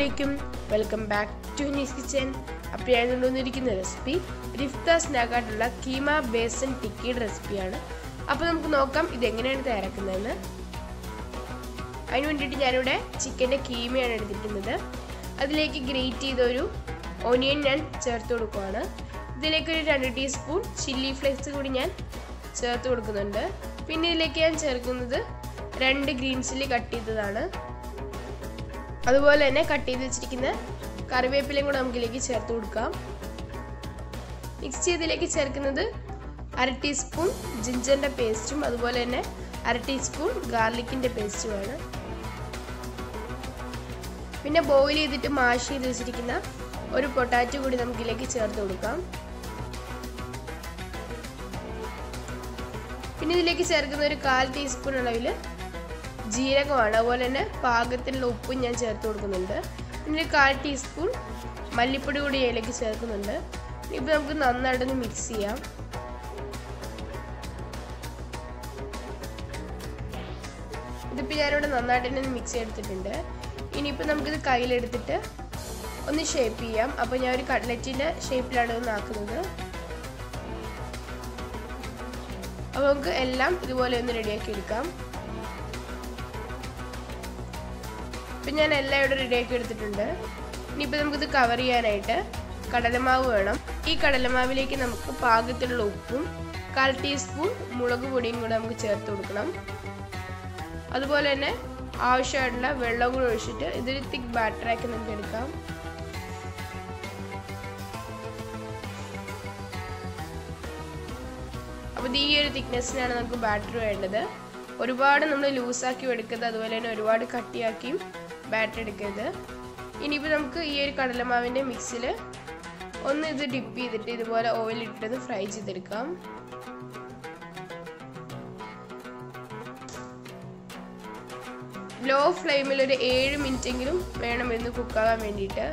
അലൈക്കും welcome back to Nees kitchen അപ്പോൾ ഞാൻ കൊണ്ടുവന്നിരിക്കുന്ന റെസിപ്പി റിഫ്ത സ്നാക്കായിട്ടുള്ള കീമ ബേസൻ ടിക്കിയുടെ റെസിപ്പിയാണ് അപ്പോൾ നമുക്ക് നോക്കാം ഇത് എങ്ങനെയാണ് തയ്യാറാക്കുന്നതെന്ന് അതിന് വേണ്ടിയിട്ട് ഞാനിവിടെ ചിക്കൻ്റെ കീമയാണ് എടുത്തിട്ടുള്ളത് അതിലേക്ക് ഗ്രേറ്റ് ചെയ്തൊരു ഓനിയൻ ഞാൻ ചേർത്ത് കൊടുക്കുവാണ് ഇതിലേക്ക് ഒരു രണ്ട് ടീസ്പൂൺ ചില്ലി ഫ്ലേക്സ് കൂടി ഞാൻ ചേർത്ത് കൊടുക്കുന്നുണ്ട് പിന്നെ ഇതിലേക്ക് ഞാൻ ചേർക്കുന്നത് രണ്ട് ഗ്രീൻ ചില്ലി കട്ട് ചെയ്തതാണ് അതുപോലെ തന്നെ കട്ട് ചെയ്ത് വെച്ചിരിക്കുന്ന കറിവേപ്പിലയും കൂടെ നമുക്കിതിലേക്ക് ചേർത്ത് കൊടുക്കാം മിക്സ് ചെയ്തിലേക്ക് ചേർക്കുന്നത് അര ടീസ്പൂൺ ജിഞ്ചറിൻ്റെ പേസ്റ്റും അതുപോലെ തന്നെ അര ടീസ്പൂൺ ഗാർലിക്കിൻ്റെ പേസ്റ്റുമാണ് പിന്നെ ബോയിൽ ചെയ്തിട്ട് മാഷ് ചെയ്ത് വെച്ചിരിക്കുന്ന ഒരു പൊട്ടാറ്റോ കൂടി നമുക്കിതിലേക്ക് ചേർത്ത് കൊടുക്കാം പിന്നെ ഇതിലേക്ക് ചേർക്കുന്ന ഒരു കാൽ ടീസ്പൂൺ അളവിൽ ജീരകമാണ് അതുപോലെ തന്നെ പാകത്തിനുള്ള ഉപ്പും ഞാൻ ചേർത്ത് കൊടുക്കുന്നുണ്ട് പിന്നെ ഒരു കാൽ ടീസ്പൂൺ മല്ലിപ്പൊടി കൂടി അതിലേക്ക് ചേർക്കുന്നുണ്ട് ഇപ്പോൾ നമുക്ക് നന്നായിട്ടൊന്ന് മിക്സ് ചെയ്യാം ഇതിപ്പോൾ ഞാനിവിടെ നന്നായിട്ട് തന്നെ മിക്സ് ചെയ്തെടുത്തിട്ടുണ്ട് ഇനിയിപ്പോൾ നമുക്കിത് കയ്യിലെടുത്തിട്ട് ഒന്ന് ഷേപ്പ് ചെയ്യാം അപ്പോൾ ഞാൻ ഒരു കട്ട്ലറ്റിൻ്റെ ഷേപ്പിലാണ് ഇത് ആക്കുന്നത് അപ്പോൾ നമുക്ക് എല്ലാം ഇതുപോലെ ഒന്ന് റെഡിയാക്കി എടുക്കാം ഇപ്പം ഞാൻ എല്ലാം ഇവിടെ റെഡിയാക്കി എടുത്തിട്ടുണ്ട് ഇനിയിപ്പോൾ നമുക്കിത് കവർ ചെയ്യാനായിട്ട് കടലമാവ് വേണം ഈ കടലമാവിലേക്ക് നമുക്ക് പാകത്തിലുള്ള ഉപ്പും കാൽ ടീസ്പൂൺ മുളക് പൊടിയും കൂടെ നമുക്ക് ചേർത്ത് കൊടുക്കണം അതുപോലെ തന്നെ ആവശ്യമായിട്ടുള്ള വെള്ളം കൂടെ ഒഴിച്ചിട്ട് ഇതൊരു തിക്ക് ബാറ്ററാക്കി നമുക്ക് എടുക്കാം അപ്പോൾ ഈ ഒരു തിക്നെസ്സിനാണ് നമുക്ക് ബാറ്റർ വേണ്ടത് ഒരുപാട് നമ്മൾ ലൂസാക്കി എടുക്കരുത് അതുപോലെ തന്നെ ഒരുപാട് കട്ടിയാക്കിയും ബാറ്റർ എടുക്കരുത് ഇനിയിപ്പോൾ നമുക്ക് ഈ ഒരു കടലമാവിൻ്റെ മിക്സിൽ ഒന്ന് ഇത് ഡിപ്പ് ചെയ്തിട്ട് ഇതുപോലെ ഓയിലിട്ടത് ഫ്രൈ ചെയ്തെടുക്കാം ലോ ഫ്ലെയിമിൽ ഒരു ഏഴ് മിനിറ്റ് എങ്കിലും വേണം എന്ന് കുക്കാകാൻ വേണ്ടിയിട്ട്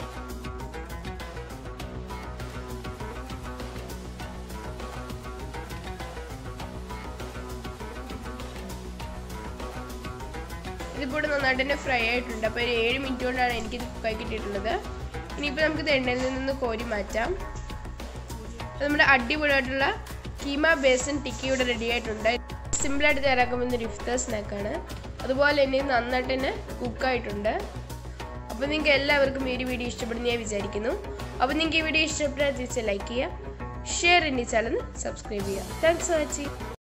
ഇതിപ്പോൾ നന്നായിട്ട് തന്നെ ഫ്രൈ ആയിട്ടുണ്ട് അപ്പോൾ ഒരു ഏഴ് മിനിറ്റ് കൊണ്ടാണ് എനിക്കിത് കുക്കായി കിട്ടിയിട്ടുള്ളത് ഇനിയിപ്പോൾ നമുക്കിത് എണ്ണയിൽ നിന്ന് കോരി മാറ്റാം നമ്മുടെ അടിപൊളിയായിട്ടുള്ള കീമ ബേസൻ ടിക്കി ഇവിടെ റെഡി ആയിട്ടുണ്ട് സിമ്പിളായിട്ട് തയ്യാറാക്കാൻ പറ്റുന്ന റിഫ്ത സ്നാക്കാണ് അതുപോലെ തന്നെ നന്നായിട്ട് തന്നെ കുക്കായിട്ടുണ്ട് അപ്പോൾ നിങ്ങൾക്ക് എല്ലാവർക്കും ഈ ഒരു വീഡിയോ ഇഷ്ടപ്പെടുന്ന ഞാൻ വിചാരിക്കുന്നു അപ്പോൾ നിങ്ങൾക്ക് ഈ വീഡിയോ ഇഷ്ടപ്പെട്ടാൽ തിരിച്ച് ലൈക്ക് ചെയ്യുക ഷെയർ എൻ്റെ ചാനൽ സബ്സ്ക്രൈബ് ചെയ്യുക താങ്ക്സ് ഫോർ വാച്ചിങ്